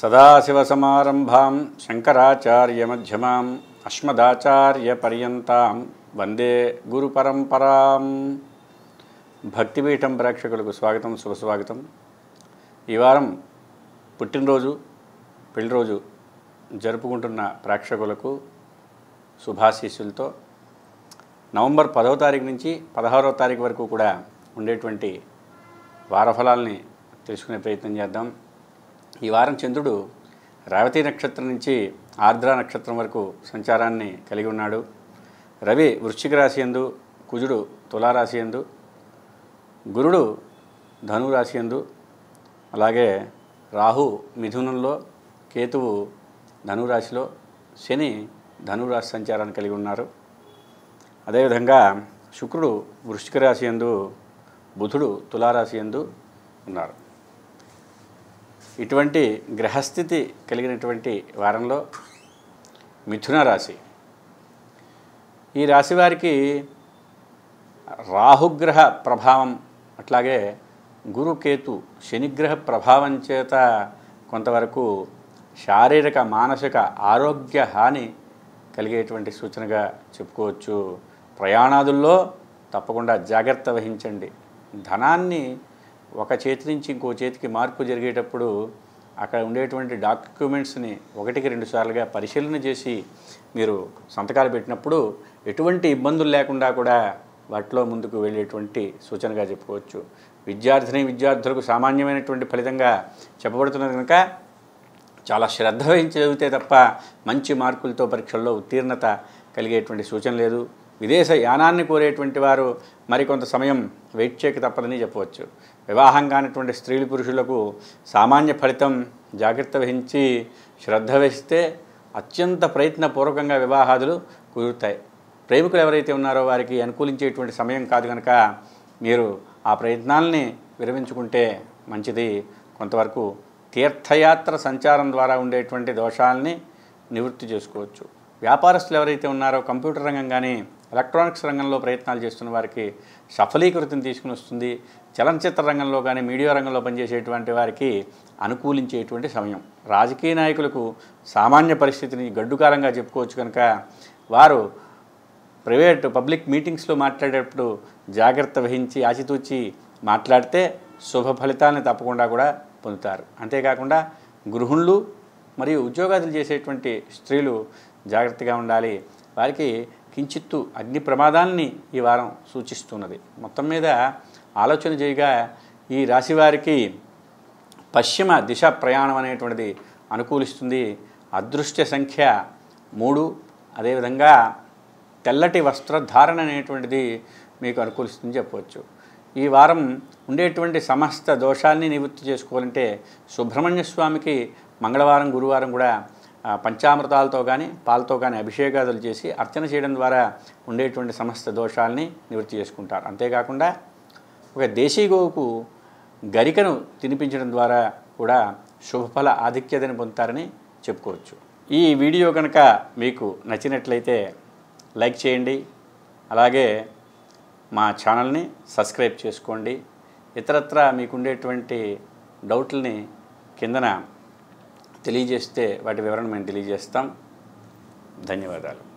సదాశివసమారంభాం శంకరాచార్యమధ్యమాం అస్మదాచార్యపర్యంతాం వందే గురుపరంపరాం భక్తిపీఠం ప్రేక్షకులకు స్వాగతం శుభస్వాగతం ఈ వారం పుట్టినరోజు పెళ్లిరోజు జరుపుకుంటున్న ప్రేక్షకులకు శుభాశీస్సులతో నవంబర్ పదవ తారీఖు నుంచి పదహారవ తారీఖు వరకు కూడా ఉండేటువంటి వారఫలాల్ని తెలుసుకునే ప్రయత్నం చేద్దాం ఈ వారం చంద్రుడు రేవతి నక్షత్రం నుంచి ఆర్ద్ర నక్షత్రం వరకు సంచారాన్ని కలిగి ఉన్నాడు రవి వృశ్చిక రాశి ఎందు కుజుడు తులారాశి ఎందు గురుడు ధనురాశి ఎందు అలాగే రాహు మిథునంలో కేతువు ధనురాశిలో శని ధనురాశి సంచారాన్ని కలిగి ఉన్నారు అదేవిధంగా శుక్రుడు వృశ్చిక రాశి ఎందు బుధుడు తులారాశి ఎందు ఉన్నారు ఇటువంటి గ్రహస్థితి కలిగినటువంటి వారంలో మిథున రాశి ఈ రాశి వారికి రాహుగ్రహ ప్రభావం అట్లాగే గురుకేతు శనిగ్రహ ప్రభావం చేత కొంతవరకు శారీరక మానసిక ఆరోగ్య హాని కలిగేటువంటి సూచనగా చెప్పుకోవచ్చు ప్రయాణాదుల్లో తప్పకుండా జాగ్రత్త వహించండి ధనాన్ని ఒక చేతి నుంచి ఇంకో చేతికి మార్పు జరిగేటప్పుడు అక్కడ ఉండేటువంటి డాక్యుమెంట్స్ని ఒకటికి రెండు సార్లుగా పరిశీలన చేసి మీరు సంతకాలు పెట్టినప్పుడు ఎటువంటి ఇబ్బందులు లేకుండా కూడా వాటిలో ముందుకు వెళ్ళేటువంటి సూచనగా చెప్పుకోవచ్చు విద్యార్థిని విద్యార్థులకు సామాన్యమైనటువంటి ఫలితంగా చెప్పబడుతున్నది కనుక చాలా శ్రద్ధ వహించి చదివితే తప్ప మంచి మార్కులతో పరీక్షల్లో ఉత్తీర్ణత కలిగేటువంటి సూచన లేదు విదేశ యానాన్ని కోరేటువంటి వారు మరికొంత సమయం వెయిట్ చేయక తప్పదని చెప్పవచ్చు వివాహం కానిటువంటి స్త్రీలు పురుషులకు సామాన్య ఫలితం జాగ్రత్త వహించి శ్రద్ధ వహిస్తే అత్యంత ప్రయత్నపూర్వకంగా వివాహాదులు కుదురుతాయి ప్రేమికులు ఎవరైతే ఉన్నారో వారికి అనుకూలించేటువంటి సమయం కాదు కనుక మీరు ఆ ప్రయత్నాల్ని విరమించుకుంటే మంచిది కొంతవరకు తీర్థయాత్ర సంచారం ద్వారా ఉండేటువంటి దోషాలని నివృత్తి చేసుకోవచ్చు వ్యాపారస్తులు ఎవరైతే ఉన్నారో కంప్యూటర్ రంగం కానీ ఎలక్ట్రానిక్స్ రంగంలో ప్రయత్నాలు చేస్తున్న వారికి సఫలీకృతం తీసుకుని వస్తుంది చలనచిత్ర రంగంలో కానీ మీడియా రంగంలో పనిచేసేటువంటి వారికి అనుకూలించేటువంటి సమయం రాజకీయ నాయకులకు సామాన్య పరిస్థితిని గడ్డుకాలంగా చెప్పుకోవచ్చు కనుక వారు ప్రైవేట్ పబ్లిక్ మీటింగ్స్లో మాట్లాడేటప్పుడు జాగ్రత్త వహించి ఆచితూచి మాట్లాడితే శుభ ఫలితాలను తప్పకుండా కూడా పొందుతారు అంతేకాకుండా గృహిణులు మరియు ఉద్యోగాదులు చేసేటువంటి స్త్రీలు జాగ్రత్తగా ఉండాలి వారికి కించిత్తు అగ్ని ప్రమాదాన్ని ఈ వారం సూచిస్తున్నది మొత్తం మీద ఆలోచన చేయగా ఈ రాశి వారికి పశ్చిమ దిశ ప్రయాణం అనేటువంటిది అనుకూలిస్తుంది అదృష్ట సంఖ్య మూడు అదేవిధంగా తెల్లటి వస్త్రధారణ అనేటువంటిది మీకు అనుకూలిస్తుంది చెప్పవచ్చు ఈ వారం ఉండేటువంటి సమస్త దోషాల్ని నివృత్తి చేసుకోవాలంటే సుబ్రహ్మణ్య స్వామికి మంగళవారం గురువారం కూడా ఆ, పంచామృతాలతో కానీ పాలతో కానీ అభిషేకాదులు చేసి అర్చన చేయడం ద్వారా ఉండేటువంటి సమస్త దోషాల్ని నివృత్తి చేసుకుంటారు అంతేకాకుండా ఒక దేశీ గోవుకు గరికను తినిపించడం ద్వారా కూడా శుభఫల ఆధిక్యతని పొందుతారని చెప్పుకోవచ్చు ఈ వీడియో కనుక మీకు నచ్చినట్లయితే లైక్ చేయండి అలాగే మా ఛానల్ని సబ్స్క్రైబ్ చేసుకోండి ఇతరత్ర మీకుండేటువంటి డౌట్లని కిందన తెలియజేస్తే వాటి వివరణ మేము తెలియజేస్తాం ధన్యవాదాలు